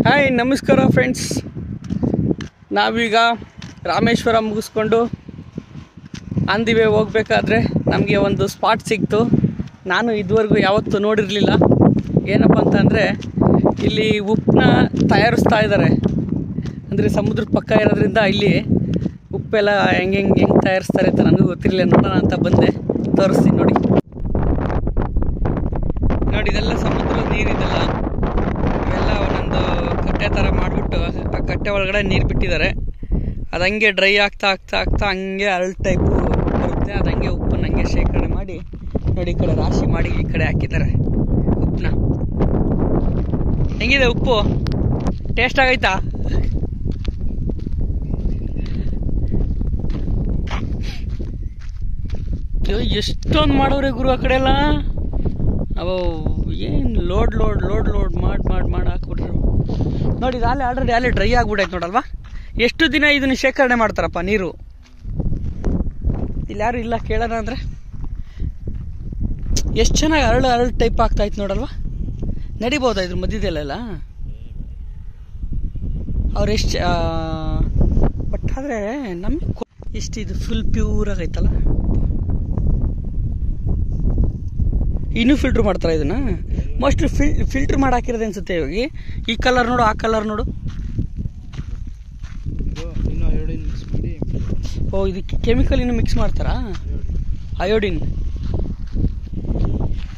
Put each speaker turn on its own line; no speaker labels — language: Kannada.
ಹಾಯ್ ನಮಸ್ಕಾರ ಫ್ರೆಂಡ್ಸ್ ನಾವೀಗ ರಾಮೇಶ್ವರ ಮುಗಿಸ್ಕೊಂಡು ಆನ್ ದಿ ವೇ ಹೋಗ್ಬೇಕಾದ್ರೆ ನಮಗೆ ಒಂದು ಸ್ಪಾಟ್ ಸಿಕ್ತು ನಾನು ಇದುವರೆಗೂ ಯಾವತ್ತೂ ನೋಡಿರಲಿಲ್ಲ ಏನಪ್ಪ ಅಂತಂದರೆ ಇಲ್ಲಿ ಉಪ್ಪನ್ನ ತಯಾರಿಸ್ತಾ ಇದ್ದಾರೆ ಅಂದರೆ ಸಮುದ್ರದ ಪಕ್ಕ ಇರೋದ್ರಿಂದ ಇಲ್ಲಿ ಉಪ್ಪೆಲ್ಲ ಹೆಂಗೆ ಹೆಂಗೆ ಹೆಂಗೆ ತಯಾರಿಸ್ತಾರೆ ಅಂತ ನನಗೂ ಗೊತ್ತಿರಲಿಲ್ಲ ನೋಡೋಣ ಅಂತ ಬಂದೆ ತೋರಿಸ್ತೀನಿ ನೋಡಿ ನೋಡಿ ಇದೆಲ್ಲ ಸಮುದ್ರದ ನೀರಿದೆಲ್ಲ ಇವೆಲ್ಲ ಒಂದೊಂದು ಕಟ್ಟೆ ಥರ ಮಾಡಿಬಿಟ್ಟು ಆ ಕಟ್ಟೆ ಒಳಗಡೆ ನೀರು ಬಿಟ್ಟಿದ್ದಾರೆ ಅದು ಹಂಗೆ ಡ್ರೈ ಆಗ್ತಾ ಆಗ್ತಾ ಆಗ್ತಾ ಹಂಗೆ ಅರಳು ಟೈಪು ಬರುತ್ತೆ ಅದು ಹಂಗೆ ಉಪ್ಪನ್ನ ಹಂಗೆ ಶೇಖರಣೆ ಮಾಡಿ ನೋಡಿ ಈ ಕಡೆ ರಾಶಿ ಮಾಡಿ ಈ ಕಡೆ ಹಾಕಿದ್ದಾರೆ ಉಪ್ಪನ್ನ ಹೆಂಗಿದೆ ಉಪ್ಪು ಟೇಸ್ಟ್ ಆಗೈತಾ ಅಯ್ಯೋ, ಎಷ್ಟೊಂದು ಮಾಡೋರೆ ಗುರು ಆ ಕಡೆ ಎಲ್ಲ ಅವು ಏನು ಲೋಡ್ ಲೋಡ್ ಲೋಡ್ ಲೋಡ್ ಮಾಡಿ ಮಾಡಿ ಮಾಡಿ ಹಾಕ್ಬಿಟ್ರು ನೋಡಿ ಇದು ಅಲ್ಲೇ ಆಲ್ರೆಡಿ ಅಲ್ಲೇ ಡ್ರೈ ಆಗ್ಬಿಟ್ಟೈತೆ ನೋಡಲ್ವಾ ಎಷ್ಟು ದಿನ ಇದನ್ನ ಶೇಖರಣೆ ಮಾಡ್ತಾರಪ್ಪ ನೀರು ಇಲ್ಲಿ ಯಾರು ಇಲ್ಲ ಕೇಳೋಣ ಅಂದರೆ ಎಷ್ಟು ಚೆನ್ನಾಗಿ ಅರಳು ಅರಳು ಟೈಪ್ ಆಗ್ತಾಯ್ತು ನೋಡಲ್ವಾ ನಡಿಬೋದಾ ಇದ್ರ ಮಧ್ಯದಲ್ಲೆಲ್ಲ ಅವ್ರು ಎಷ್ಟು ಬಟ್ ಆದರೆ ನಮಗೆ ಎಷ್ಟು ಇದು ಫುಲ್ ಪ್ಯೂರ್ ಆಗೈತಲ್ಲ ಇನ್ನೂ ಫಿಲ್ಟ್ರ್ ಮಾಡ್ತಾರೆ ಇದನ್ನ ಮೋಸ್ಟ್ಲಿ ಫಿಲ್ ಫಿಲ್ಟ್ರ್ ಮಾಡಿ ಹಾಕಿರೋದು ಅನ್ಸುತ್ತೆ ಇವಾಗ ಈ ಕಲರ್ ನೋಡು ಆ ಕಲರ್ ನೋಡು
ಇದು ಇನ್ನು ಅಯೋಡಿನ್ ಮಿಕ್ಸ್ ಮಾಡಿ
ಓ ಇದಕ್ಕೆ ಕೆಮಿಕಲ್ ಇನ್ನು ಮಿಕ್ಸ್ ಮಾಡ್ತಾರಾ ಅಯೋಡಿನ್